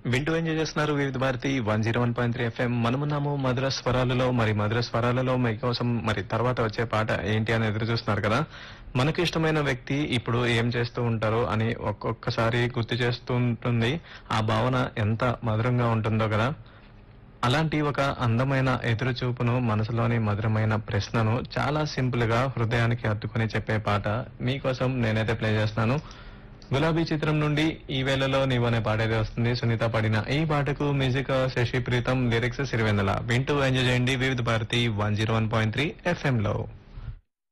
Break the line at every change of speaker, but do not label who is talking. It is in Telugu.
వింటూ ఎంజాయ్ చేస్తున్నారు Vividh Bharati one zero one point three FM మనమున్నాము మధుర స్వరాలలో మరి మధుర స్వరాలలో మీకోసం మరి తర్వాత వచ్చే పాట ఏంటి అని ఎదురు చూస్తున్నారు కదా మనకు ఇష్టమైన వ్యక్తి ఇప్పుడు ఏం చేస్తూ ఉంటారో అని ఒక్కొక్కసారి గుర్తు చేస్తూ ఉంటుంది ఆ భావన ఎంత మధురంగా ఉంటుందో కదా అలాంటి ఒక అందమైన ఎదురు చూపును మనసులోని మధురమైన ప్రశ్నను చాలా సింపుల్ గా హృదయానికి హత్తుకుని చెప్పే పాట మీకోసం నేనైతే ప్లే చేస్తున్నాను గులాబీ చిత్రం నుండి ఈ వేళలో నీవు అనే పాట అయితే వస్తుంది సునీత పాడిన ఈ పాటకు మ్యూజిక్ శశి ప్రీతం లిరిక్స్ సిరివెందల వింటూ ఎంజాయ్ చేయండి Vividh Bharati one zero one point three FM లో